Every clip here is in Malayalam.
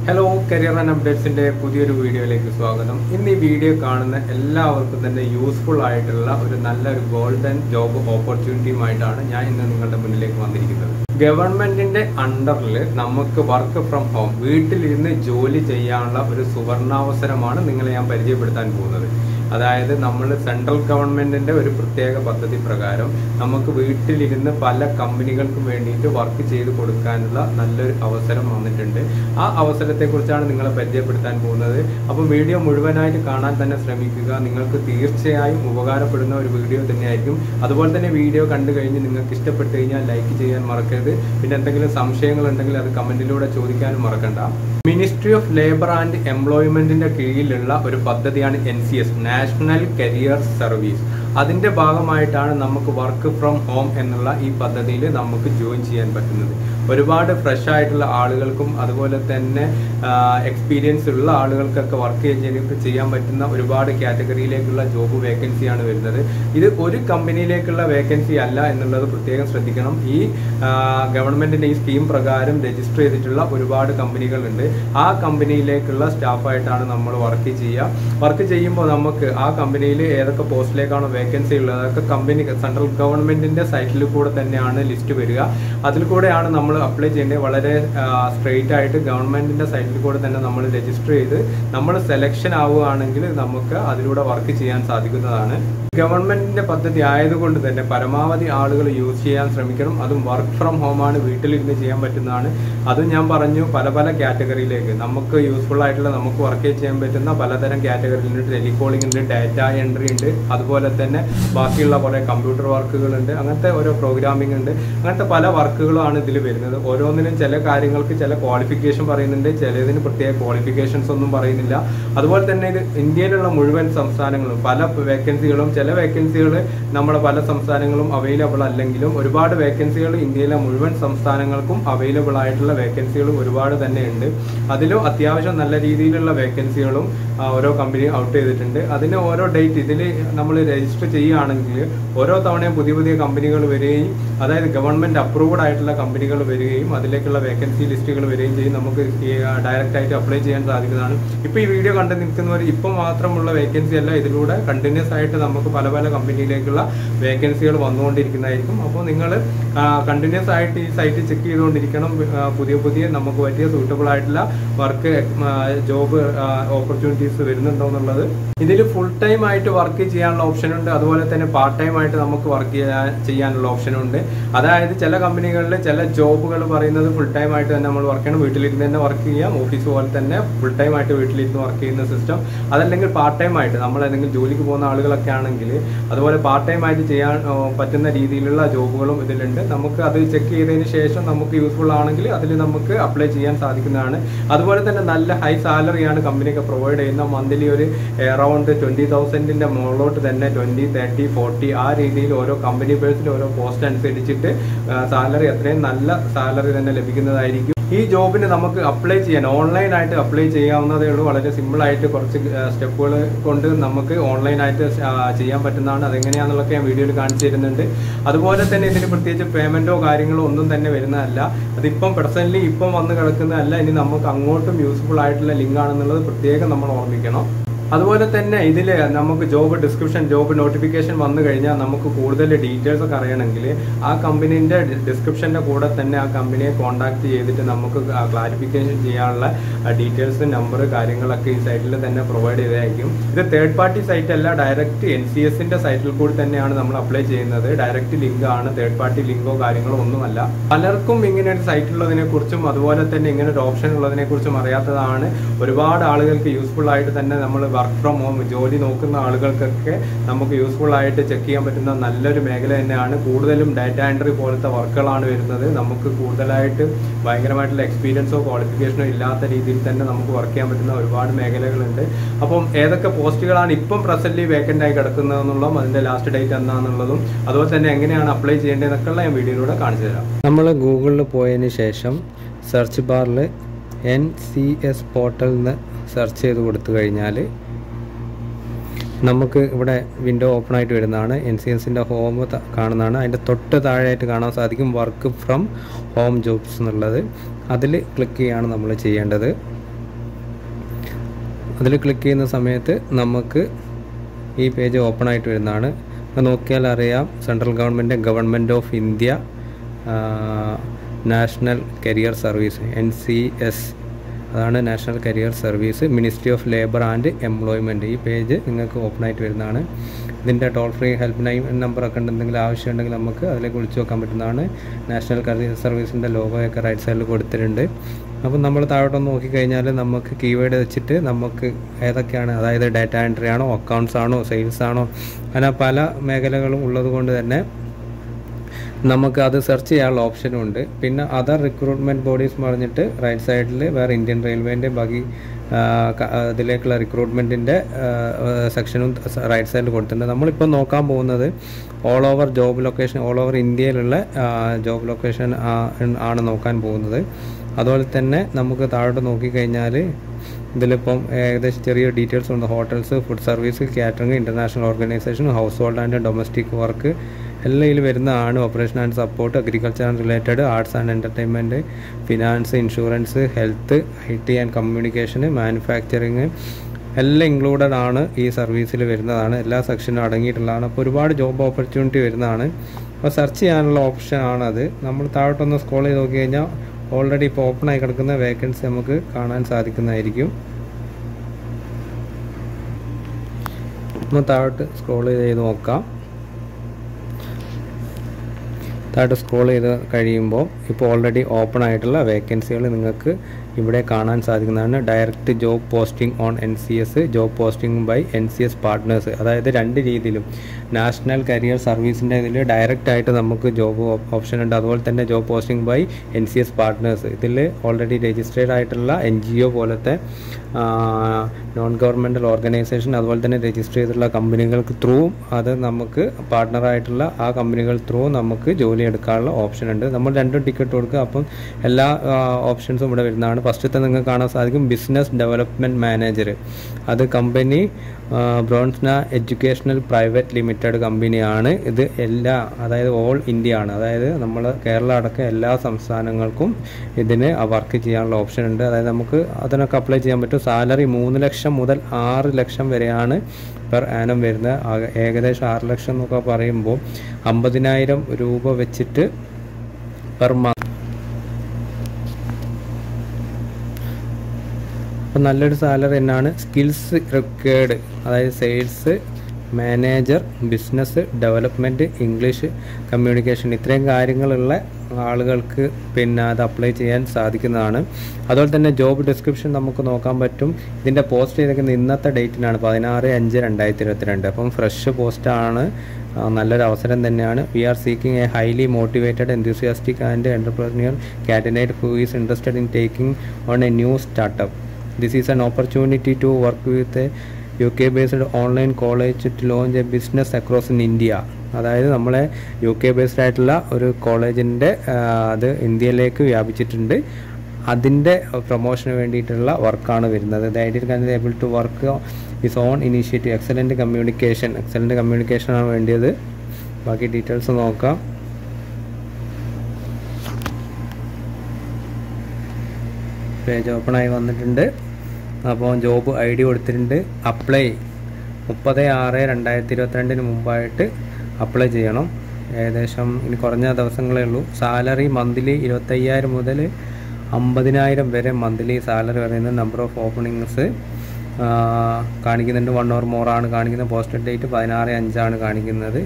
ഹലോ കരിയർ ആൻഡ് അപ്ഡേറ്റ്സിന്റെ പുതിയൊരു വീഡിയോയിലേക്ക് സ്വാഗതം ഇന്ന് ഈ വീഡിയോ കാണുന്ന എല്ലാവർക്കും തന്നെ യൂസ്ഫുൾ ആയിട്ടുള്ള ഒരു നല്ലൊരു ഗോൾഡൻ ജോബ് ഓപ്പർച്യൂണിറ്റിയുമായിട്ടാണ് ഞാൻ ഇന്ന് നിങ്ങളുടെ മുന്നിലേക്ക് വന്നിരിക്കുന്നത് ഗവൺമെന്റിന്റെ അണ്ടറിൽ നമുക്ക് വർക്ക് ഫ്രം ഹോം വീട്ടിലിരുന്ന് ജോലി ചെയ്യാനുള്ള ഒരു സുവർണാവസരമാണ് നിങ്ങളെ ഞാൻ പരിചയപ്പെടുത്താൻ പോകുന്നത് അതായത് നമ്മൾ സെൻട്രൽ ഗവൺമെന്റിന്റെ ഒരു പ്രത്യേക പദ്ധതി പ്രകാരം നമുക്ക് വീട്ടിലിരുന്ന് പല കമ്പനികൾക്കും വേണ്ടിയിട്ട് വർക്ക് ചെയ്ത് കൊടുക്കാനുള്ള നല്ലൊരു അവസരം വന്നിട്ടുണ്ട് ആ അവസരത്തെക്കുറിച്ചാണ് നിങ്ങളെ പരിചയപ്പെടുത്താൻ പോകുന്നത് അപ്പോൾ വീഡിയോ മുഴുവനായിട്ട് കാണാൻ തന്നെ ശ്രമിക്കുക നിങ്ങൾക്ക് തീർച്ചയായും ഉപകാരപ്പെടുന്ന ഒരു വീഡിയോ തന്നെയായിരിക്കും അതുപോലെ തന്നെ വീഡിയോ കണ്ടു കഴിഞ്ഞ് നിങ്ങൾക്ക് ഇഷ്ടപ്പെട്ട് കഴിഞ്ഞാൽ ലൈക്ക് ചെയ്യാൻ മറക്കരുത് പിന്നെ എന്തെങ്കിലും സംശയങ്ങൾ ഉണ്ടെങ്കിൽ അത് കമന്റിലൂടെ ചോദിക്കാനും മറക്കണ്ട മിനിസ്ട്രി ഓഫ് ലേബർ ആൻഡ് എംപ്ലോയ്മെന്റിന്റെ കീഴിലുള്ള ഒരു പദ്ധതിയാണ് N C S national career service അതിന്റെ ഭാഗമായിട്ടാണ് നമുക്ക് വർക്ക് ഫ്രം ഹോം എന്നുള്ള ഈ പദ്ധതിയിൽ നമുക്ക് ജോയിൻ ചെയ്യാൻ പറ്റുന്നത് ഒരുപാട് ഫ്രഷ് ആയിട്ടുള്ള ആളുകൾക്കും അതുപോലെ തന്നെ എക്സ്പീരിയൻസ് ഉള്ള ആളുകൾക്കൊക്കെ വർക്ക് ചെയ്യാൻ പറ്റുന്ന ഒരുപാട് കാറ്റഗറിയിലേക്കുള്ള ജോബ് വേക്കൻസിയാണ് വരുന്നത് ഇത് ഒരു കമ്പനിയിലേക്കുള്ള വേക്കൻസി അല്ല എന്നുള്ളത് പ്രത്യേകം ശ്രദ്ധിക്കണം ഈ ഗവൺമെന്റിന്റെ ഈ സ്കീം പ്രകാരം രജിസ്റ്റർ ചെയ്തിട്ടുള്ള ഒരുപാട് കമ്പനികളുണ്ട് ആ കമ്പനിയിലേക്കുള്ള സ്റ്റാഫായിട്ടാണ് നമ്മൾ വർക്ക് ചെയ്യുക വർക്ക് ചെയ്യുമ്പോൾ നമുക്ക് ആ കമ്പനിയിൽ ഏതൊക്കെ പോസ്റ്റിലേക്കാണോ വേക്കൻസി ഉള്ളത് അതൊക്കെ കമ്പനി സെൻട്രൽ ഗവൺമെന്റിന്റെ സൈറ്റിൽ കൂടെ തന്നെയാണ് ലിസ്റ്റ് വരിക അതിൽ കൂടെയാണ് നമ്മൾ അപ്ലൈ ചെയ്യേണ്ടത് വളരെ സ്ട്രെയിറ്റ് ആയിട്ട് ഗവൺമെന്റിന്റെ സൈറ്റിൽ കൂടെ തന്നെ നമ്മൾ രജിസ്റ്റർ ചെയ്ത് നമ്മൾ സെലക്ഷൻ ആവുകയാണെങ്കിൽ നമുക്ക് അതിലൂടെ വർക്ക് ചെയ്യാൻ സാധിക്കുന്നതാണ് ഗവൺമെന്റിന്റെ പദ്ധതി ആയതുകൊണ്ട് തന്നെ പരമാവധി ആളുകൾ യൂസ് ചെയ്യാൻ ശ്രമിക്കണം അതും വർക്ക് ഫ്രം ഹോം ആണ് വീട്ടിലിരുന്ന് ചെയ്യാൻ പറ്റുന്നതാണ് അതും ഞാൻ പറഞ്ഞു പല പല കാറ്റഗറിയിലേക്ക് നമുക്ക് യൂസ്ഫുൾ ആയിട്ടുള്ള നമുക്ക് വർക്ക് ചെയ്യാൻ പറ്റുന്ന പലതരം കാറ്റഗറിയിലുണ്ട് ടെലികോളിംഗ് ഉണ്ട് ഡാറ്റ എൻട്രി ഉണ്ട് അതുപോലെ തന്നെ ബാക്കിയുള്ള കുറേ കമ്പ്യൂട്ടർ വർക്കുകളുണ്ട് അങ്ങനത്തെ ഓരോ പ്രോഗ്രാമിംഗ് ഉണ്ട് അങ്ങനത്തെ പല വർക്കുകളാണ് ഇതിൽ വരുന്നത് ഓരോന്നിനും ചില കാര്യങ്ങൾക്ക് ചില ക്വാളിഫിക്കേഷൻ പറയുന്നുണ്ട് ചിലതിന് പ്രത്യേക ക്വാളിഫിക്കേഷൻസ് ഒന്നും പറയുന്നില്ല അതുപോലെ തന്നെ ഇത് ഇന്ത്യയിലുള്ള മുഴുവൻ സംസ്ഥാനങ്ങളും പല വേക്കൻസികളും ചില വേക്കൻസികൾ നമ്മുടെ പല സംസ്ഥാനങ്ങളും അവൈലബിൾ അല്ലെങ്കിലും ഒരുപാട് വേക്കൻസികൾ ഇന്ത്യയിലെ മുഴുവൻ സംസ്ഥാനങ്ങൾക്കും അവൈലബിൾ ആയിട്ടുള്ള വേക്കൻസികൾ ഒരുപാട് തന്നെ ഉണ്ട് അതിലും അത്യാവശ്യം നല്ല രീതിയിലുള്ള വേക്കൻസികളും ഓരോ കമ്പനി ഔട്ട് ചെയ്തിട്ടുണ്ട് അതിന് ഓരോ ഡേറ്റ് ഇതിൽ നമ്മൾ രജിസ്റ്റർ ചെയ്യുകയാണെങ്കിൽ ഓരോ തവണയും പുതിയ പുതിയ കമ്പനികൾ വരികയും അതായത് ഗവൺമെന്റ് അപ്രൂവ്ഡ് ആയിട്ടുള്ള കമ്പനികൾ വരികയും അതിലേക്കുള്ള വേക്കൻസി ലിസ്റ്റുകൾ വരികയും ചെയ്യും നമുക്ക് ഡയറക്റ്റ് ആയിട്ട് അപ്ലൈ ചെയ്യാൻ സാധിക്കുന്നതാണ് ഇപ്പോൾ ഈ വീഡിയോ കണ്ടു നിൽക്കുന്നവർ ഇപ്പോൾ മാത്രമുള്ള വേക്കൻസി അല്ല ഇതിലൂടെ കണ്ടിന്യൂസ് ആയിട്ട് നമുക്ക് പല പല കമ്പനിയിലേക്കുള്ള വേക്കൻസികൾ വന്നുകൊണ്ടിരിക്കുന്നതായിരിക്കും അപ്പോൾ നിങ്ങൾ കണ്ടിന്യൂസ് ആയിട്ട് ഈ സൈറ്റ് ചെക്ക് ചെയ്തുകൊണ്ടിരിക്കണം പുതിയ പുതിയ നമുക്ക് പറ്റിയ സൂട്ടബിൾ ആയിട്ടുള്ള വർക്ക് ജോബ് ഓപ്പർച്യൂണിറ്റീസ് വരുന്നുണ്ടോ എന്നുള്ളത് ഇതിൽ ഫുൾ ടൈം ആയിട്ട് വർക്ക് ചെയ്യാനുള്ള ഓപ്ഷൻ ഉണ്ട് അതുപോലെ തന്നെ പാർട്ട് ടൈം ആയിട്ട് നമുക്ക് വർക്ക് ചെയ്യാനുള്ള ഓപ്ഷൻ ഉണ്ട് അതായത് ചില കമ്പനികളിൽ ചില ജോബുകൾ പറയുന്നത് ഫുൾ ടൈം ആയിട്ട് തന്നെ നമ്മൾ വർക്ക് ചെയ്യണം വീട്ടിലിരുന്ന് തന്നെ വർക്ക് ചെയ്യാം ഓഫീസ് പോലെ തന്നെ ഫുൾ ടൈം ആയിട്ട് വീട്ടിലിരുന്ന് വർക്ക് ചെയ്യുന്ന സിസ്റ്റം അതല്ലെങ്കിൽ പാർട്ട് ടൈം ആയിട്ട് നമ്മൾ ഏതെങ്കിലും ജോലിക്ക് പോകുന്ന ആളുകളൊക്കെ ആണെങ്കിൽ അതുപോലെ പാർട്ട് ടൈം ആയിട്ട് ചെയ്യാൻ പറ്റുന്ന രീതിയിലുള്ള ജോബുകളും ഇതിലുണ്ട് നമുക്ക് അത് ചെക്ക് ചെയ്തതിന് ശേഷം നമുക്ക് യൂസ്ഫുൾ ആണെങ്കിൽ അതിൽ നമുക്ക് അപ്ലൈ ചെയ്യാൻ സാധിക്കുന്നതാണ് അതുപോലെ തന്നെ നല്ല ഹൈ സാലറിയാണ് കമ്പനിയൊക്കെ പ്രൊവൈഡ് ചെയ്യുന്ന മന്ത്ലി ഒരു അറൗണ്ട് ട്വന്റി തൗസൻഡിന്റെ മുകളിലോട്ട് തന്നെ ട്വന്റി തേർട്ടി ഫോർട്ടി ആ രീതിയിൽ ഓരോ കമ്പനി ബേസിൽ ഓരോ പോസ്റ്റ് അനുസരിച്ചിട്ട് സാലറി അത്രയും നല്ല സാലറി തന്നെ ലഭിക്കുന്നതായിരിക്കും ഈ ജോബിന് നമുക്ക് അപ്ലൈ ചെയ്യാൻ ഓൺലൈൻ ആയിട്ട് അപ്ലൈ ചെയ്യാവുന്നതേ ഉള്ളൂ വളരെ സിമ്പിൾ ആയിട്ട് കുറച്ച് സ്റ്റെപ്പുകൾ കൊണ്ട് നമുക്ക് ഓൺലൈൻ ആയിട്ട് ചെയ്യാൻ പറ്റുന്നതാണ് അതെങ്ങനെയാണെന്നുള്ളതൊക്കെ ഞാൻ വീഡിയോയിൽ കാണിച്ചു തരുന്നുണ്ട് അതുപോലെ തന്നെ ഇതിന് പ്രത്യേകിച്ച് പേയ്മെന്റോ കാര്യങ്ങളോ ഒന്നും തന്നെ വരുന്നതല്ല അതിപ്പം പ്രസന്റ്ലി ഇപ്പം വന്ന് കിടക്കുന്നതല്ല ഇനി നമുക്ക് അങ്ങോട്ടും യൂസ്ഫുൾ ആയിട്ടുള്ള ലിങ്ക് ആണെന്നുള്ളത് പ്രത്യേകം നമ്മൾ ഓർമ്മിക്കണം അതുപോലെ തന്നെ ഇതിൽ നമുക്ക് ജോബ് ഡിസ്ക്രിപ്ഷൻ ജോബ് നോട്ടിഫിക്കേഷൻ വന്നു കഴിഞ്ഞാൽ നമുക്ക് കൂടുതൽ ഡീറ്റെയിൽസ് ഒക്കെ അറിയണമെങ്കിൽ ആ കമ്പനീൻ്റെ ഡിസ്ക്രിപ്ഷൻ്റെ കൂടെ തന്നെ ആ കമ്പനിയെ കോൺടാക്ട് ചെയ്തിട്ട് നമുക്ക് ക്ലാരിഫിക്കേഷൻ ചെയ്യാനുള്ള ഡീറ്റെയിൽസ് നമ്പർ കാര്യങ്ങളൊക്കെ ഈ സൈറ്റിൽ തന്നെ പ്രൊവൈഡ് ചെയ്തായിരിക്കും ഇത് തേർഡ് പാർട്ടി സൈറ്റ് അല്ല ഡയറക്റ്റ് എൻ സി എസിൻ്റെ സൈറ്റിൽ കൂടി തന്നെയാണ് നമ്മൾ അപ്ലൈ ചെയ്യുന്നത് ഡയറക്റ്റ് ലിങ്ക് ആണ് തേർഡ് പാർട്ടി ലിങ്കോ കാര്യങ്ങളോ ഒന്നുമല്ല പലർക്കും ഇങ്ങനെ ഒരു സൈറ്റ് ഉള്ളതിനെ കുറിച്ചും അതുപോലെ തന്നെ ഇങ്ങനെ ഒരു ഓപ്ഷൻ ഉള്ളതിനെ കുറിച്ചും അറിയാത്തതാണ് ഒരുപാട് ആളുകൾക്ക് യൂസ്ഫുൾ ആയിട്ട് തന്നെ നമ്മൾ വർക്ക് ഫ്രം ഹോം ജോലി നോക്കുന്ന ആളുകൾക്കൊക്കെ നമുക്ക് യൂസ്ഫുൾ ആയിട്ട് ചെക്ക് ചെയ്യാൻ പറ്റുന്ന നല്ലൊരു മേഖല തന്നെയാണ് കൂടുതലും ഡാറ്റ എൻട്രി പോലത്തെ വർക്കുകളാണ് വരുന്നത് നമുക്ക് കൂടുതലായിട്ട് ഭയങ്കരമായിട്ടുള്ള എക്സ്പീരിയൻസോ ക്വാളിഫിക്കേഷനോ ഇല്ലാത്ത രീതിയിൽ തന്നെ നമുക്ക് വർക്ക് ചെയ്യാൻ പറ്റുന്ന ഒരുപാട് മേഖലകളുണ്ട് അപ്പം ഏതൊക്കെ പോസ്റ്റുകളാണ് ഇപ്പം പ്രസന്റ്ലി വേക്കൻ്റ് ആയി കിടക്കുന്നതെന്നുള്ളതും അതിൻ്റെ ലാസ്റ്റ് ഡേറ്റ് എന്നാന്നുള്ളതും അതുപോലെ തന്നെ എങ്ങനെയാണ് അപ്ലൈ ചെയ്യേണ്ടതെന്നൊക്കെയുള്ള ഞാൻ വീഡിയോയിലൂടെ കാണിച്ചു തരാം നമ്മൾ ഗൂഗിളിൽ പോയതിന് ശേഷം സെർച്ച് ബാറിൽ എൻ സി എസ് പോർട്ടൽ എന്ന് സെർച്ച് ചെയ്ത് കൊടുത്തു കഴിഞ്ഞാൽ നമുക്ക് ഇവിടെ വിൻഡോ ഓപ്പൺ ആയിട്ട് വരുന്നതാണ് എൻ സി എസിൻ്റെ ഹോം കാണുന്നതാണ് അതിൻ്റെ തൊട്ട് താഴെയായിട്ട് കാണാൻ സാധിക്കും വർക്ക് ഫ്രം ഹോം ജോബ്സ് എന്നുള്ളത് അതിൽ ക്ലിക്ക് ചെയ്യാണ് നമ്മൾ ചെയ്യേണ്ടത് അതിൽ ക്ലിക്ക് ചെയ്യുന്ന സമയത്ത് നമുക്ക് ഈ പേജ് ഓപ്പൺ ആയിട്ട് വരുന്നതാണ് അത് നോക്കിയാൽ അറിയാം central government government of India national career service N C S അതാണ് national career service ministry of labour and employment ഈ പേജ് നിങ്ങൾക്ക് ഓപ്പൺ ആയിട്ട് വരുന്നതാണ് ഇതിൻ്റെ ടോൾ ഫ്രീ ഹെൽപ്പ് ലൈൻ നമ്പറൊക്കെ ഉണ്ട് എന്തെങ്കിലും ആവശ്യമുണ്ടെങ്കിൽ നമുക്ക് അതിലേക്ക് വിളിച്ചു നോക്കാൻ പറ്റുന്നതാണ് നാഷണൽ കരിയർ സർവീസിൻ്റെ ലോഗോയൊക്കെ റൈറ്റ് സൈഡിൽ കൊടുത്തിട്ടുണ്ട് അപ്പം നമ്മൾ താഴോട്ടൊന്ന് നോക്കിക്കഴിഞ്ഞാൽ നമുക്ക് കീവേഡ് വെച്ചിട്ട് നമുക്ക് ഏതൊക്കെയാണ് അതായത് ഡാറ്റ എൻട്രി ആണോ അക്കൗണ്ട്സ് ആണോ സെയിൽസ് ആണോ അങ്ങനെ പല മേഖലകളും ഉള്ളത് കൊണ്ട് തന്നെ നമുക്ക് അത് സെർച്ച് ചെയ്യാനുള്ള ഓപ്ഷനും ഉണ്ട് പിന്നെ അതർ റിക്രൂട്ട്മെൻറ്റ് ബോഡീസ് പറഞ്ഞിട്ട് റൈറ്റ് സൈഡിൽ വേറെ ഇന്ത്യൻ റെയിൽവേൻ്റെ ബാക്കി ആ, ക- ആ, ഇതിലേക്കുള്ള റിക്രൂട്ട്മെൻറ്റിൻ്റെ സെക്ഷനും റൈറ്റ് സൈഡിൽ കൊടുത്തിട്ടുണ്ട് നമ്മളിപ്പോൾ നോക്കാൻ പോകുന്നത് all over job location all over ഇന്ത്യയിലുള്ള ജോബ് ലൊക്കേഷൻ ആണ് നോക്കാൻ പോകുന്നത് അതുപോലെ തന്നെ നമുക്ക് താഴോട്ട് നോക്കിക്കഴിഞ്ഞാൽ ഇതിലിപ്പം ഏകദേശം ചെറിയ ഡീറ്റെയിൽസ് ഉണ്ട് hotels food service catering international organisation household and domestic work എല്ലാം ഇതിൽ വരുന്നതാണ് operation and support agriculture and related arts and entertainment finance insurance health I T and കമ്മ്യൂണിക്കേഷന് മാനുഫാക്ചറിങ് എല്ലാം ഇൻക്ലൂഡഡ് ആണ് ഈ സർവീസിൽ വരുന്നതാണ് എല്ലാ സെക്ഷനും അടങ്ങിയിട്ടുള്ളതാണ് അപ്പോൾ ഒരുപാട് ജോബ് ഓപ്പർച്യൂണിറ്റി വരുന്നതാണ് അപ്പോൾ സെർച്ച് ചെയ്യാനുള്ള ഓപ്ഷൻ ആണത് നമ്മൾ താഴോട്ടൊന്ന് സ്ക്രോൾ ചെയ്ത് നോക്കി കഴിഞ്ഞാൽ ഓൾറെഡി ഇപ്പോൾ ഓപ്പൺ ആയി കിടക്കുന്ന വേക്കൻസി നമുക്ക് കാണാൻ സാധിക്കുന്നതായിരിക്കും ഒന്ന് താഴോട്ട് സ്ക്രോൾ ചെയ്ത് നോക്കാം താഴോട്ട് സ്ക്രോൾ ചെയ്ത് കഴിയുമ്പോൾ ഇപ്പോൾ ഓൾറെഡി ഓപ്പൺ ആയിട്ടുള്ള വേക്കൻസികൾ നിങ്ങൾക്ക് ഇവിടെ കാണാൻ സാധിക്കുന്നതാണ് direct job posting on N C S job posting by N C S partners അതായത് രണ്ട് രീതിയിലും നാഷണൽ കരിയർ സർവീസിൻ്റെ ഇതിൽ ഡയറക്റ്റ് ആയിട്ട് നമുക്ക് ജോബ് ഓപ്ഷൻ ഉണ്ട് അതുപോലെ തന്നെ job posting by N C S partners ഇതിൽ ഓൾറെഡി രജിസ്റ്റേർഡ് ആയിട്ടുള്ള എൻ ജി ഒ പോലത്തെ നോൺ ഗവൺമെൻറ്റൽ ഓർഗനൈസേഷൻ അതുപോലെ തന്നെ രജിസ്റ്റർ ചെയ്തിട്ടുള്ള കമ്പനികൾക്ക് ത്രൂ അത് നമുക്ക് പാർട്ട്ണറായിട്ടുള്ള ആ കമ്പനികൾ ത്രൂ നമുക്ക് ജോലി എടുക്കാനുള്ള ഓപ്ഷൻ ഉണ്ട് നമ്മൾ രണ്ടും ടിക്കറ്റ് കൊടുക്കുക അപ്പം എല്ലാ ഓപ്ഷൻസും ഇവിടെ വരുന്നതാണ് ഫസ്റ്റത്തെ നിങ്ങൾക്ക് കാണാൻ സാധിക്കും ബിസിനസ് ഡെവലപ്മെൻറ്റ് മാനേജർ അത് കമ്പനി ബ്രോൺസ്ന എഡ്യൂക്കേഷണൽ പ്രൈവറ്റ് ലിമിറ്റഡ് കമ്പനിയാണ് ഇത് എല്ലാ അതായത് ഓൾ ഇന്ത്യ ആണ് അതായത് നമ്മൾ കേരള അടക്കം എല്ലാ സംസ്ഥാനങ്ങൾക്കും ഇതിന് വർക്ക് ചെയ്യാനുള്ള ഓപ്ഷൻ ഉണ്ട് അതായത് നമുക്ക് അതിനൊക്കെ അപ്ലൈ ചെയ്യാൻ പറ്റും സാലറി മൂന്ന് ലക്ഷം മുതൽ ആറ് ലക്ഷം വരെയാണ് പെർ ആനം വരുന്നത് ആകെ- ഏകദേശം ആറ് ലക്ഷം എന്നൊക്കെ പറയുമ്പോൾ അമ്പതിനായിരം രൂപ വെച്ചിട്ട് പെർ മന്ത് അപ്പം നല്ലൊരു സാലറി തന്നെയാണ് സ്കിൽസ് റിക്വേർഡ് അതായത് sales manager business development English communication ഇത്രയും കാര്യങ്ങളുള്ള ആളുകൾക്ക് പിന്നെ അത് അപ്ലൈ ചെയ്യാൻ സാധിക്കുന്നതാണ് അതുപോലെ തന്നെ ജോബ് ഡിസ്ക്രിപ്ഷൻ നമുക്ക് നോക്കാൻ പറ്റും ഇതിൻ്റെ പോസ്റ്റ് ചെയ്തേക്കുന്ന ഇന്നത്തെ ഡേറ്റിനാണ് പതിനാറ് അഞ്ച് രണ്ടായിരത്തി ഇരുപത്തിരണ്ട് അപ്പം ഫ്രഷ് പോസ്റ്റാണ് നല്ലൊരു അവസരം തന്നെയാണ് we are seeking a highly motivated enthusiastic and entrepreneurial candidate who is interested in taking on a new startup. This is an opportunity to work with a UK-based online college to launch a business across in India. അതായത് നമ്മളെ യു കെ ബേസ്ഡ് ആയിട്ടുള്ള ഒരു കോളേജിൻ്റെ അത് ഇന്ത്യയിലേക്ക് വ്യാപിച്ചിട്ടുണ്ട് അതിൻ്റെ പ്രൊമോഷന് വേണ്ടിയിട്ടുള്ള വർക്കാണ് വരുന്നത് the ideal can able to work is on initiative excellent communication excellent കമ്മ്യൂണിക്കേഷനാണ് വേണ്ടിയത് ബാക്കി ഡീറ്റെയിൽസ് നോക്കാം പേജ് ഓപ്പൺ ആയി വന്നിട്ടുണ്ട് അപ്പോൾ ജോബ് ഐ ഡി കൊടുത്തിട്ടുണ്ട് അപ്ലൈ മുപ്പത് ആറ് രണ്ടായിരത്തി ഇരുപത്തിരണ്ടിന് മുമ്പായിട്ട് അപ്ലൈ ചെയ്യണം ഏകദേശം ഇനി കുറഞ്ഞ ദിവസങ്ങളേ ഉള്ളൂ സാലറി മന്ത്ലി ഇരുപത്തയ്യായിരം മുതൽ അമ്പതിനായിരം വരെ മന്ത്ലി സാലറി പറയുന്നത് നമ്പർ ഓഫ് ഓപ്പണിങ്സ് കാണിക്കുന്നുണ്ട് വൺ ഓർ മോർ ആണ് കാണിക്കുന്നത് പോസ്റ്റഡ് ഡേറ്റ് പതിനാറ് അഞ്ചാണ് കാണിക്കുന്നത്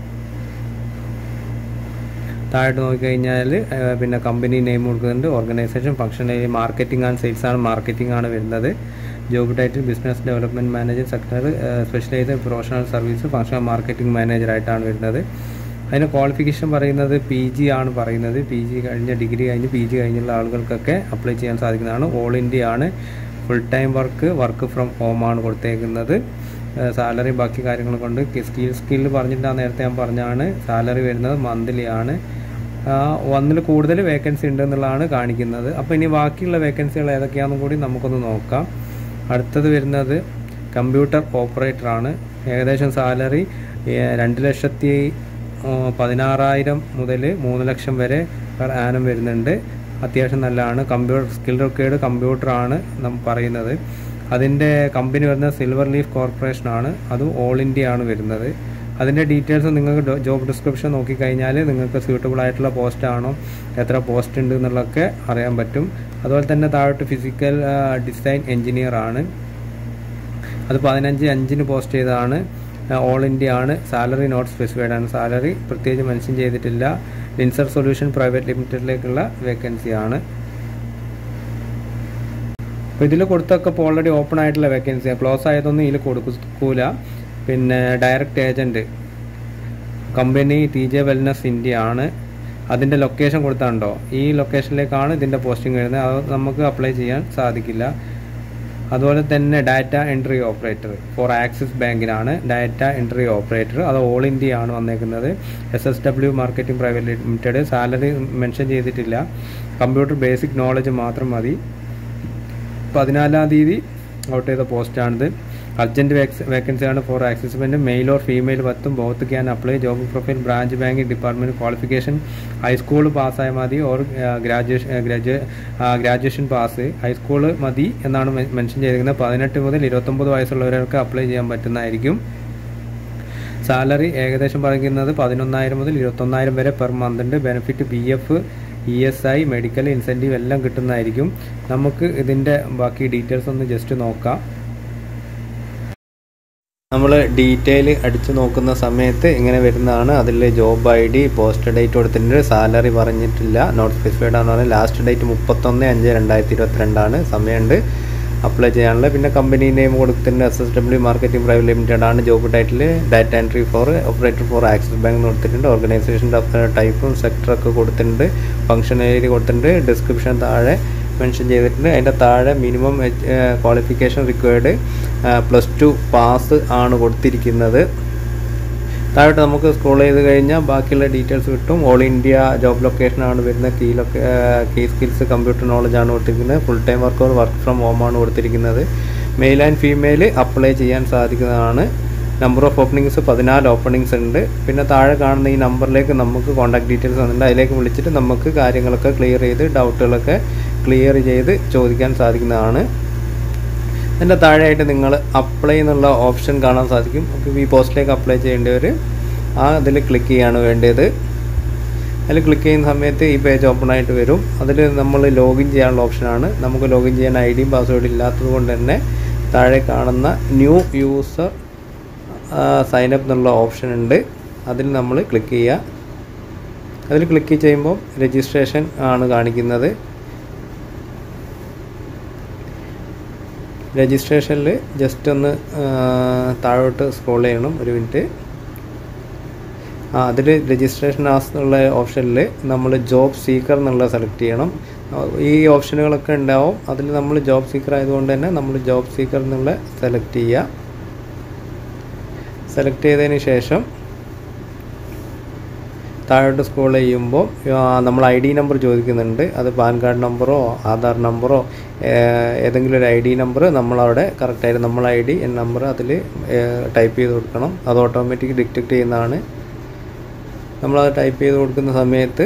താഴോട്ട് നോക്കിക്കഴിഞ്ഞാൽ പിന്നെ കമ്പനി നെയിം കൊടുക്കുന്നുണ്ട് organisation function marketing and sales ആണ് മാർക്കറ്റിംഗ് ആണ് വരുന്നത് job title business development manager sector specialised professional service functional marketing മാനേജറായിട്ടാണ് വരുന്നത് അതിന് ക്വാളിഫിക്കേഷൻ പറയുന്നത് പി ജി ആണ് പറയുന്നത് പി ജി കഴിഞ്ഞ ഡിഗ്രി കഴിഞ്ഞ് പി ജി കഴിഞ്ഞുള്ള ആളുകൾക്കൊക്കെ അപ്ലൈ ചെയ്യാൻ സാധിക്കുന്നതാണ് ഓൾ ഇന്ത്യ ആണ് full time work work from home ആണ് കൊടുത്തേക്കുന്നത് സാലറി ബാക്കി കാര്യങ്ങൾ കൊണ്ട് സ്കിൽ സ്കിൽ പറഞ്ഞിട്ടാണ് നേരത്തെ ഞാൻ പറഞ്ഞാണ് സാലറി വരുന്നത് മന്ത്ലി ആണ് ഒന്നിൽ കൂടുതൽ വേക്കൻസി ഉണ്ടെന്നുള്ളതാണ് കാണിക്കുന്നത് അപ്പോൾ ഇനി ബാക്കിയുള്ള വേക്കൻസികൾ ഏതൊക്കെയാണെന്നും കൂടി നമുക്കൊന്ന് നോക്കാം അടുത്തത് വരുന്നത് കമ്പ്യൂട്ടർ ഓപ്പറേറ്റർ ആണ് ഏകദേശം സാലറി രണ്ട് ലക്ഷത്തി പതിനാറായിരം മുതൽ മൂന്ന് ലക്ഷം വരെ പെർ ആനം വരുന്നുണ്ട് അത്യാവശ്യം നല്ലതാണ് കമ്പ്യൂട്ടർ സ്കിൽ റിക്വയർഡ് കമ്പ്യൂട്ടറാണ് നാം പറയുന്നത് അതിൻ്റെ കമ്പനി വരുന്നത് സിൽവർ ലീഫ് കോർപ്പറേഷനാണ് അതും ഓൾ ഇന്ത്യ ആണ് വരുന്നത് അതിൻ്റെ ഡീറ്റെയിൽസ് നിങ്ങൾക്ക് ജോബ് ഡിസ്ക്രിപ്ഷൻ നോക്കിക്കഴിഞ്ഞാൽ നിങ്ങൾക്ക് സ്യൂട്ടബിൾ ആയിട്ടുള്ള പോസ്റ്റ് ആണോ എത്ര പോസ്റ്റ് ഉണ്ട് എന്നുള്ളതൊക്കെ അറിയാൻ പറ്റും അതുപോലെ തന്നെ താഴോട്ട് ഫിസിക്കൽ ഡിസൈൻ എഞ്ചിനീയർ ആണ് അത് പതിനഞ്ച് അഞ്ചിന് പോസ്റ്റ് ചെയ്തതാണ് ഓൾ ഇന്ത്യ ആണ് സാലറി നോട്ട് സ്പെസിഫൈഡ് ആണ് സാലറി പ്രത്യേകിച്ച് മെൻഷൻ ചെയ്തിട്ടില്ല ലിൻസർ സൊല്യൂഷൻ പ്രൈവറ്റ് ലിമിറ്റഡിലേക്കുള്ള വേക്കൻസി ആണ് അപ്പോൾ ഇതിൽ കൊടുത്തൊക്കെ ഇപ്പോൾ ഓൾറെഡി ഓപ്പൺ ആയിട്ടുള്ള വേക്കൻസി ക്ലോസ് ആയതൊന്നും ഇതിൽ കൊടുക്കൂല പിന്നെ direct agent company T J wellness India ആണ് അതിൻ്റെ ലൊക്കേഷൻ കൊടുത്താണ്ടോ ഈ ലൊക്കേഷനിലേക്കാണ് ഇതിൻ്റെ പോസ്റ്റിംഗ് വരുന്നത് അത് നമുക്ക് അപ്ലൈ ചെയ്യാൻ സാധിക്കില്ല അതുപോലെ തന്നെ data entry operator for Axis ബാങ്കിനാണ് ഡാറ്റ എൻട്രി ഓപ്പറേറ്റർ അത് ഓൾ ഇന്ത്യ ആണ് വന്നേക്കുന്നത് S S W marketing private limited salary mention ചെയ്തിട്ടില്ല കമ്പ്യൂട്ടർ ബേസിക് നോളജ് മാത്രം മതി പതിനാലാം തീയതി ഔട്ട് ചെയ്ത പോസ്റ്റാണിത് അർജൻറ്റ് വേക്കൻസി ആണ് for Axis bank male or female പത്തും both can apply job profile branch banking department qualification high school പാസ്സായാൽ മതി or graduation graduation pass high school മതി എന്നാണ് മെൻഷൻ ചെയ്തിരിക്കുന്നത് പതിനെട്ട് മുതൽ ഇരുപത്തൊമ്പത് വയസ്സുള്ളവർക്ക് അപ്ലൈ ചെയ്യാൻ പറ്റുന്നതായിരിക്കും സാലറി ഏകദേശം പറയുന്നത് പതിനൊന്നായിരം മുതൽ ഇരുപത്തൊന്നായിരം വരെ പെർ മന്ത് ഉണ്ട് benefit P F E S I medical incentive എല്ലാം കിട്ടുന്നതായിരിക്കും നമുക്ക് ഇതിൻ്റെ ബാക്കി ഡീറ്റെയിൽസ് ഒന്ന് ജസ്റ്റ് നോക്കാം നമ്മൾ ഡീറ്റെയിൽ അടിച്ചു നോക്കുന്ന സമയത്ത് ഇങ്ങനെ വരുന്നതാണ് അതിൽ job I D post date കൊടുത്തിട്ടുണ്ട് സാലറി പറഞ്ഞിട്ടില്ല നോട്ട് സ്പെസിഫൈഡ് ആണെന്ന് പറഞ്ഞാൽ ലാസ്റ്റ് ഡേറ്റ് മുപ്പത്തൊന്ന് അഞ്ച് രണ്ടായിരത്തി ഇരുപത്തിരണ്ടാണ് സമയമുണ്ട് അപ്ലൈ ചെയ്യാനുള്ള പിന്നെ കമ്പനി നെയിം കൊടുത്തിട്ടുണ്ട് S S W marketing private limited ആണ് job title data entry for operator for Axis bank കൊടുത്തിട്ടുണ്ട് ഓർഗനൈസേഷൻ്റെ ടൈപ്പും സെക്ടറൊക്കെ കൊടുത്തിട്ടുണ്ട് ഫംഗ്ഷൻ ഏരിയ കൊടുത്തിട്ടുണ്ട് ഡിസ്ക്രിപ്ഷൻ താഴെ മെൻഷൻ ചെയ്തിട്ടുണ്ട് അതിൻ്റെ താഴെ minimum qualification required plus two pass ആണ് കൊടുത്തിരിക്കുന്നത് താഴോട്ട് നമുക്ക് സ്ക്രോൾ ചെയ്ത് കഴിഞ്ഞാൽ ബാക്കിയുള്ള ഡീറ്റെയിൽസ് കിട്ടും ഓൾ ഇന്ത്യ ജോബ് ലൊക്കേഷൻ ആണ് വരുന്നത് കീ ലൊക്കെ കീ സ്കിൽസ് കമ്പ്യൂട്ടർ നോളജ് ആണ് കൊടുത്തിരിക്കുന്നത് full time work or work from home ആണ് കൊടുത്തിരിക്കുന്നത് മെയിൽ ആൻഡ് ഫീമെയിൽ അപ്ലൈ ചെയ്യാൻ സാധിക്കുന്നതാണ് നമ്പർ ഓഫ് ഓപ്പണിങ്സ് പതിനാല് ഓപ്പണിങ്സ് ഉണ്ട് പിന്നെ താഴെ കാണുന്ന ഈ നമ്പറിലേക്ക് നമുക്ക് കോൺടാക്ട് ഡീറ്റെയിൽസ് വന്നിട്ടുണ്ട് അതിലേക്ക് വിളിച്ചിട്ട് നമുക്ക് കാര്യങ്ങളൊക്കെ ക്ലിയർ ചെയ്ത് ഡൗട്ടുകളൊക്കെ ക്ലിയർ ചെയ്ത് ചോദിക്കാൻ സാധിക്കുന്നതാണ് അതിൻ്റെ താഴെയായിട്ട് നിങ്ങൾ അപ്ലൈ എന്നുള്ള ഓപ്ഷൻ കാണാൻ സാധിക്കും അപ്പോൾ ഈ പോസ്റ്റിലേക്ക് അപ്ലൈ ചെയ്യേണ്ടവർ ആ അതിൽ ക്ലിക്ക് ചെയ്യാണ് വേണ്ടത് അതിൽ ക്ലിക്ക് ചെയ്യുന്ന സമയത്ത് ഈ പേജ് ഓപ്പൺ ആയിട്ട് വരും അതിൽ നമ്മൾ ലോഗിൻ ചെയ്യാനുള്ള ഓപ്ഷനാണ് നമുക്ക് ലോഗിൻ ചെയ്യാൻ ഐ ഡിയും പാസ്വേഡും ഇല്ലാത്തത് കൊണ്ട് തന്നെ താഴെ കാണുന്ന ന്യൂ യൂസർ സൈനപ്പ് എന്നുള്ള ഓപ്ഷൻ ഉണ്ട് അതിൽ നമ്മൾ ക്ലിക്ക് ചെയ്യുക അതിൽ ക്ലിക്ക് ചെയ്യുമ്പോൾ രജിസ്ട്രേഷൻ ആണ് കാണിക്കുന്നത് രജിസ്ട്രേഷനിൽ ജസ്റ്റ് ഒന്ന് താഴോട്ട് സ്ക്രോൾ ചെയ്യണം ഒരു മിനിറ്റ് ആ അതിൽ രജിസ്ട്രേഷൻ ആസ് എന്നുള്ള ഓപ്ഷനിൽ നമ്മൾ ജോബ് സീക്കർ എന്നുള്ള സെലക്ട് ചെയ്യണം ഈ ഓപ്ഷനുകളൊക്കെ ഉണ്ടാവും അതിൽ നമ്മൾ ജോബ് സീക്കർ ആയതുകൊണ്ട് തന്നെ നമ്മൾ ജോബ് സീക്കർ എന്നുള്ള സെലക്ട് ചെയ്യുക സെലക്ട് ചെയ്തതിന് ശേഷം താഴോട്ട് സ്ക്രോൾ ചെയ്യുമ്പോൾ നമ്മൾ ഐ ഡി നമ്പർ ചോദിക്കുന്നുണ്ട് അത് പാൻ കാർഡ് നമ്പറോ ആധാർ നമ്പറോ ഏതെങ്കിലും ഒരു ഐ ഡി നമ്പർ നമ്മളവിടെ കറക്റ്റായിട്ട് നമ്മൾ ഐ ഡി നമ്പർ അതിൽ ടൈപ്പ് ചെയ്ത് കൊടുക്കണം അത് ഓട്ടോമാറ്റിക് ഡിറ്റക്ട് ചെയ്യുന്നതാണ് നമ്മളത് ടൈപ്പ് ചെയ്ത് കൊടുക്കുന്ന സമയത്ത്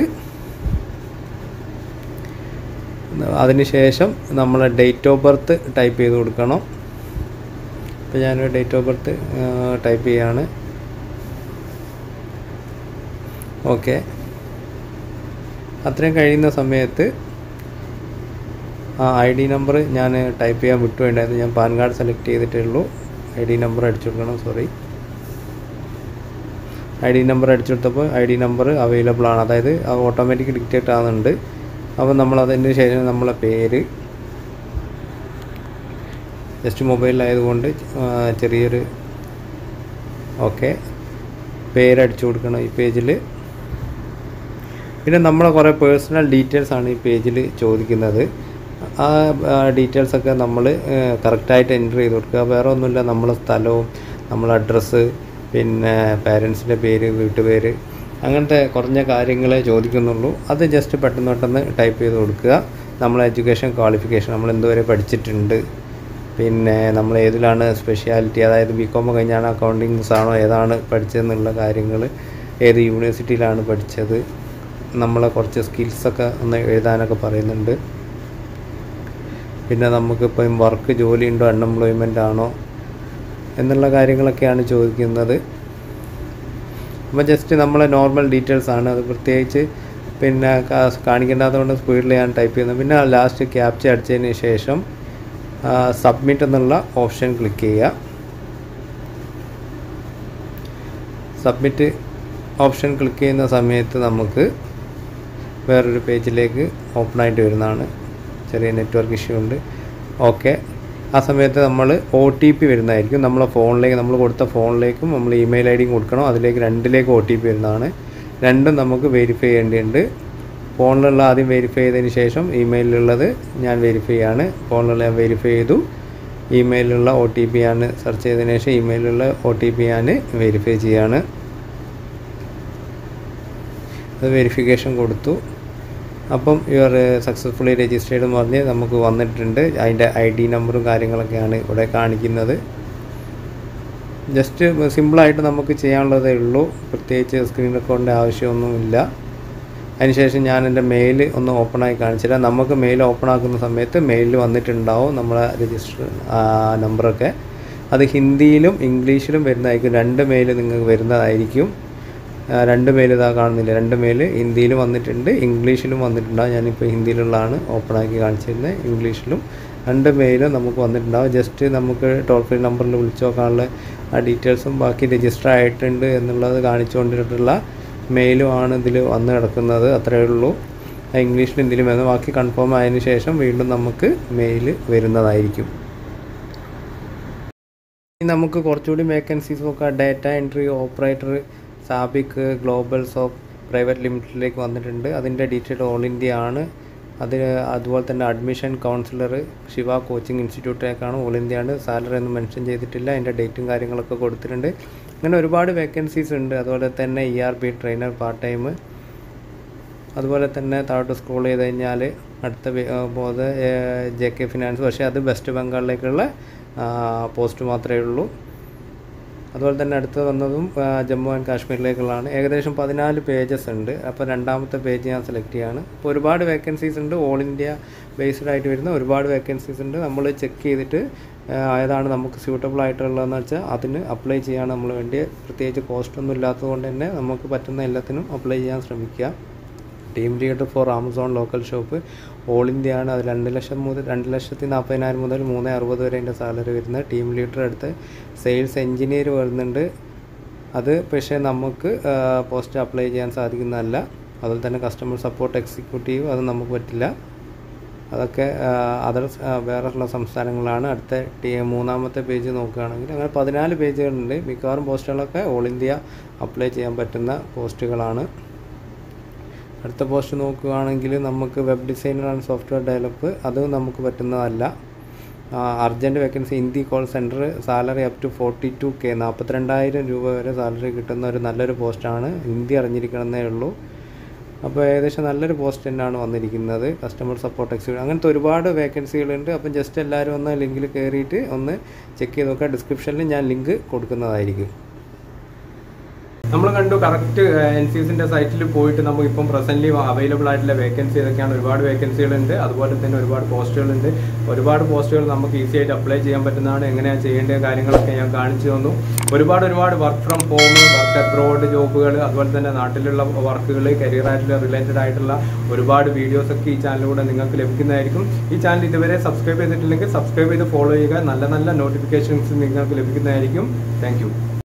അതിനുശേഷം നമ്മൾ ഡേറ്റ് ഓഫ് ബർത്ത് ടൈപ്പ് ചെയ്ത് കൊടുക്കണം ഇപ്പോൾ ഞാൻ ഡേറ്റ് ഓഫ് ബർത്ത് ടൈപ്പ് ചെയ്യാണ് ഓക്കെ അത്രയും കഴിയുന്ന സമയത്ത് ആ ഐ ഡി നമ്പർ ഞാൻ ടൈപ്പ് ചെയ്യാൻ വിട്ടുവേണ്ടായിരുന്നു ഞാൻ പാൻ കാർഡ് സെലക്ട് ചെയ്തിട്ടേ ഉള്ളൂ ഐ ഡി നമ്പർ അടിച്ചു കൊടുക്കണം സോറി ഐ ഡി നമ്പർ അടിച്ചു കൊടുത്തപ്പോൾ ഐ ഡി നമ്പർ അവൈലബിൾ ആണ് അതായത് ഓട്ടോമാറ്റിക് ഡിക്റ്റേറ്റ് ആകുന്നുണ്ട് അപ്പോൾ നമ്മൾ അതിന് ശേഷം നമ്മളെ പേര് ജസ്റ്റ് മൊബൈലിലായതുകൊണ്ട് ചെറിയൊരു ഓക്കെ പേരടിച്ചു കൊടുക്കണം ഈ പേജിൽ പിന്നെ നമ്മളെ കുറേ പേഴ്സണൽ ഡീറ്റെയിൽസ് ആണ് ഈ പേജിൽ ചോദിക്കുന്നത് ആ ഡീറ്റെയിൽസൊക്കെ നമ്മൾ കറക്റ്റായിട്ട് എൻറ്റർ ചെയ്ത് കൊടുക്കുക വേറെ ഒന്നുമില്ല നമ്മളെ സ്ഥലവും നമ്മളെ അഡ്രസ്സ് പിന്നെ പാരൻസിൻ്റെ പേര് വീട്ടുപേര് അങ്ങനത്തെ കുറഞ്ഞ കാര്യങ്ങളെ ചോദിക്കുന്നുള്ളൂ അത് ജസ്റ്റ് പെട്ടെന്ന് പെട്ടെന്ന് ടൈപ്പ് ചെയ്ത് കൊടുക്കുക നമ്മളെ എഡ്യൂക്കേഷൻ ക്വാളിഫിക്കേഷൻ നമ്മൾ എന്തുവരെ പഠിച്ചിട്ടുണ്ട് പിന്നെ നമ്മൾ ഏതിലാണ് സ്പെഷ്യാലിറ്റി അതായത് ബി കോം കഴിഞ്ഞാണ് അക്കൗണ്ടിങ്സ് ആണോ ഏതാണ് പഠിച്ചതെന്നുള്ള കാര്യങ്ങൾ ഏത് യൂണിവേഴ്സിറ്റിയിലാണ് പഠിച്ചത് നമ്മളെ കുറച്ച് സ്കിൽസൊക്കെ ഒന്ന് എഴുതാനൊക്കെ പറയുന്നുണ്ട് പിന്നെ നമുക്കിപ്പം വർക്ക് ജോലി ഉണ്ടോ അൺഎംപ്ലോയ്മെൻ്റ് ആണോ എന്നുള്ള കാര്യങ്ങളൊക്കെയാണ് ചോദിക്കുന്നത് അപ്പോൾ ജസ്റ്റ് നമ്മളെ നോർമൽ ഡീറ്റെയിൽസ് ആണ് അത് പ്രത്യേകിച്ച് പിന്നെ കാ- കാണിക്കേണ്ടാത്തതുകൊണ്ട് സ്പീഡിൽ ഞാൻ ടൈപ്പ് ചെയ്യുന്നത് പിന്നെ ലാസ്റ്റ് ക്യാപ്ച അടിച്ചതിന് ശേഷം സബ്മിറ്റ് എന്നുള്ള ഓപ്ഷൻ ക്ലിക്ക് ചെയ്യുക സബ്മിറ്റ് ഓപ്ഷൻ ക്ലിക്ക് ചെയ്യുന്ന സമയത്ത് നമുക്ക് വേറൊരു പേജിലേക്ക് ഓപ്പൺ ആയിട്ട് വരുന്നതാണ് ചെറിയ നെറ്റ്വർക്ക് ഇഷ്യൂ ഉണ്ട് ഓക്കെ ആ സമയത്ത് നമ്മൾ ഒ ടി പി വരുന്നതായിരിക്കും നമ്മളെ ഫോണിലേക്ക് നമ്മൾ കൊടുത്ത ഫോണിലേക്കും നമ്മൾ ഇമെയിൽ ഐ ഡിയും കൊടുക്കണം അതിലേക്ക് രണ്ടിലേക്ക് ഒ ടി പി വരുന്നതാണ് രണ്ടും നമുക്ക് വെരിഫൈ ചെയ്യേണ്ടതുണ്ട് ഫോണിലുള്ള ആദ്യം വെരിഫൈ ചെയ്തതിന് ശേഷം ഇമെയിലുള്ളത് ഞാൻ വെരിഫൈ ചെയ്യാണ് ഫോണിലുള്ള ഞാൻ വെരിഫൈ ചെയ്തു ഇമെയിലുള്ള ഒ ടി പി ആണ് സെർച്ച് ചെയ്തതിന് ശേഷം ഇമെയിലുള്ള ഒ ടി പി ഞാൻ വെരിഫൈ ചെയ്യാണ് അത് വെരിഫിക്കേഷൻ കൊടുത്തു അപ്പം ഇവർ സക്സസ്ഫുള്ളി രജിസ്റ്റേർഡ് എന്ന് പറഞ്ഞ് നമുക്ക് വന്നിട്ടുണ്ട് അതിൻ്റെ ഐ ഡി നമ്പറും കാര്യങ്ങളൊക്കെയാണ് ഇവിടെ കാണിക്കുന്നത് ജസ്റ്റ് സിമ്പിളായിട്ട് നമുക്ക് ചെയ്യാനുള്ളതേ ഉള്ളൂ പ്രത്യേകിച്ച് സ്ക്രീൻ റെക്കോർഡിൻ്റെ ആവശ്യമൊന്നുമില്ല അതിനുശേഷം ഞാൻ എൻ്റെ മെയിൽ ഒന്ന് ഓപ്പണായി കാണിച്ചുതരാം നമുക്ക് മെയിൽ ഓപ്പൺ ആക്കുന്ന സമയത്ത് മെയിലിൽ വന്നിട്ടുണ്ടാവും നമ്മളെ രജിസ്റ്റർ നമ്പറൊക്കെ അത് ഹിന്ദിയിലും ഇംഗ്ലീഷിലും വരുന്നതായിരിക്കും രണ്ട് മെയിൽ നിങ്ങൾക്ക് വരുന്നതായിരിക്കും ആ, രണ്ട് മെയിൽ ഇതാ കാണുന്നില്ല രണ്ട് മെയിൽ ഹിന്ദിയിലും വന്നിട്ടുണ്ട് ഇംഗ്ലീഷിലും വന്നിട്ടുണ്ടാവും ഞാനിപ്പോൾ ഹിന്ദിയിലുള്ളതാണ് ഓപ്പൺ ആക്കി കാണിച്ചിരുന്നത് ഇംഗ്ലീഷിലും രണ്ട് മെയിലും നമുക്ക് വന്നിട്ടുണ്ടാവും ജസ്റ്റ് നമുക്ക് ടോൾ ഫ്രീ നമ്പറിൽ വിളിച്ചു നോക്കാനുള്ള ആ ഡീറ്റെയിൽസും ബാക്കി രജിസ്റ്റർ ആയിട്ടുണ്ട് എന്നുള്ളത് കാണിച്ചുകൊണ്ടിട്ടുള്ള മെയിലുമാണ് ഇതിൽ വന്ന് കിടക്കുന്നത് അത്രയേ ഉള്ളൂ ആ ഇംഗ്ലീഷിലും ഹിന്ദിയിലും വരുന്നത് ബാക്കി കൺഫേം ആയതിനു ശേഷം വീണ്ടും നമുക്ക് മെയിൽ വരുന്നതായിരിക്കും ഇനി നമുക്ക് കുറച്ചുകൂടി വേക്കൻസീസ് നോക്കാം data entry operator Sabic global soap private ലിമിറ്റഡിലേക്ക് വന്നിട്ടുണ്ട് അതിൻ്റെ ഡീറ്റെയിൽ ഓൾ ഇന്ത്യ ആണ് അത് അതുപോലെ തന്നെ അഡ്മിഷൻ കൗൺസിലർ ശിവ കോച്ചിങ് ഇൻസ്റ്റിറ്റ്യൂട്ടിലേക്കാണ് ഓൾ ഇന്ത്യ ആണ് സാലറി ഒന്നും മെൻഷൻ ചെയ്തിട്ടില്ല അതിൻ്റെ ഡേറ്റും കാര്യങ്ങളൊക്കെ കൊടുത്തിട്ടുണ്ട് അങ്ങനെ ഒരുപാട് വേക്കൻസീസ് ഉണ്ട് അതുപോലെ തന്നെ E R B trainer part time അതുപോലെ തന്നെ താഴോട്ട് സ്ക്രോൾ ചെയ്ത് കഴിഞ്ഞാൽ അടുത്ത വേ- ആ, പോകുന്നത് ജെ കെ ഫിനാൻസ് പക്ഷേ അത് വെസ്റ്റ് ബംഗാളിലേക്കുള്ള പോസ്റ്റ് മാത്രമേ ഉള്ളൂ അതുപോലെ തന്നെ അടുത്ത് വന്നതും ആ, ജമ്മു ആൻഡ് കാശ്മീരിലേക്കുള്ളതാണ് ഏകദേശം പതിനാല് പേജസ് ഉണ്ട് അപ്പോൾ രണ്ടാമത്തെ പേജ് ഞാൻ സെലക്ട് ചെയ്യാണ് അപ്പോൾ ഒരുപാട് വേക്കൻസീസ് ഉണ്ട് ഓൾ ഇന്ത്യ ബേസ്ഡ് ആയിട്ട് വരുന്ന ഒരുപാട് വേക്കൻസീസ് ഉണ്ട് നമ്മൾ ചെക്ക് ചെയ്തിട്ട് ആ, ഏതാണ് നമുക്ക് സ്യൂട്ടബിൾ ആയിട്ടുള്ളതെന്ന് വെച്ചാൽ അതിന് അപ്ലൈ ചെയ്യാൻ നമ്മൾ വേണ്ടി പ്രത്യേകിച്ച് കോസ്റ്റ് ഒന്നും ഇല്ലാത്തത് കൊണ്ട് തന്നെ നമുക്ക് പറ്റുന്ന എല്ലാത്തിനും അപ്ലൈ ചെയ്യാൻ ശ്രമിക്കുക team leader for Amazon local shop all India ആണ് അത് രണ്ട് ലക്ഷം മുതൽ രണ്ട് ലക്ഷത്തി നാൽപ്പതിനായിരം മുതൽ മൂന്ന് അറുപത് വരെ അതിൻ്റെ സാലറി വരുന്നത് ടീം ലീഡർ അടുത്ത് സെയിൽസ് എഞ്ചിനീയർ വരുന്നുണ്ട് അത് പക്ഷേ നമുക്ക് പോസ്റ്റ് അപ്ലൈ ചെയ്യാൻ സാധിക്കുന്നതല്ല അതുപോലെ തന്നെ കസ്റ്റമർ സപ്പോർട്ട് എക്സിക്യൂട്ടീവ് അത് നമുക്ക് പറ്റില്ല അതൊക്കെ അതർ വേറെയുള്ള സംസ്ഥാനങ്ങളാണ് അടുത്ത ടി മൂന്നാമത്തെ പേജ് നോക്കുകയാണെങ്കിൽ അങ്ങനെ പതിനാല് പേജുകളുണ്ട് മിക്കവാറും പോസ്റ്റുകളൊക്കെ ഓൾ ഇന്ത്യ അപ്ലൈ ചെയ്യാൻ പറ്റുന്ന പോസ്റ്റുകളാണ് അടുത്ത പോസ്റ്റ് നോക്കുകയാണെങ്കിൽ നമുക്ക് web designer and software develop അത് നമുക്ക് പറ്റുന്നതല്ല urgent vacancy Hindi call centre salary up to forty two K നാൽപ്പത്തിരണ്ടായിരം രൂപ വരെ സാലറി കിട്ടുന്ന ഒരു നല്ലൊരു പോസ്റ്റാണ് ഹിന്ദി അറിഞ്ഞിരിക്കണമെന്നേ ഉള്ളൂ അപ്പോൾ ഏകദേശം നല്ലൊരു പോസ്റ്റ് തന്നെയാണ് വന്നിരിക്കുന്നത് കസ്റ്റമർ സപ്പോർട്ട് എക്സിക്യൂട്ടീവ് അങ്ങനത്തെ ഒരുപാട് വേക്കൻസികളുണ്ട് അപ്പം ജസ്റ്റ് എല്ലാവരും ഒന്ന് ലിങ്കിൽ കയറിയിട്ട് ഒന്ന് ചെക്ക് ചെയ്ത് നോക്കുക ഡിസ്ക്രിപ്ഷനിൽ ഞാൻ ലിങ്ക് കൊടുക്കുന്നതായിരിക്കും നമ്മൾ കണ്ടു കറക്റ്റ് എൻ സി എസിന്റെ സൈറ്റിൽ പോയിട്ട് നമുക്ക് ഇപ്പം പ്രസന്റ്ലി അവൈലബിൾ ആയിട്ടുള്ള വേക്കൻസി ഏതൊക്കെയാണ് ഒരുപാട് വേക്കൻസികളുണ്ട് അതുപോലെ തന്നെ ഒരുപാട് പോസ്റ്റുകളുണ്ട് ഒരുപാട് പോസ്റ്റുകൾ നമുക്ക് ഈസി ആയിട്ട് അപ്ലൈ ചെയ്യാൻ പറ്റുന്നതാണ് എങ്ങനെയാണ് ചെയ്യേണ്ട കാര്യങ്ങളൊക്കെ ഞാൻ കാണിച്ചു തന്നു ഒരുപാട് ഒരുപാട് work from home work abroad ജോബുകൾ അതുപോലെ തന്നെ നാട്ടിലുള്ള വർക്കുകൾ കരിയറായിട്ടുള്ള റിലേറ്റഡ് ആയിട്ടുള്ള ഒരുപാട് വീഡിയോസ് ഒക്കെ ഈ ചാനലിലൂടെ നിങ്ങൾക്ക് ലഭിക്കുന്നതായിരിക്കും ഈ ചാനൽ ഇതുവരെ സബ്സ്ക്രൈബ് ചെയ്തിട്ടില്ലെങ്കിൽ സബ്സ്ക്രൈബ് ചെയ്ത് ഫോളോ ചെയ്യുക നല്ല നല്ല നോട്ടിഫിക്കേഷൻസ് നിങ്ങൾക്ക് ലഭിക്കുന്നതായിരിക്കും താങ്ക്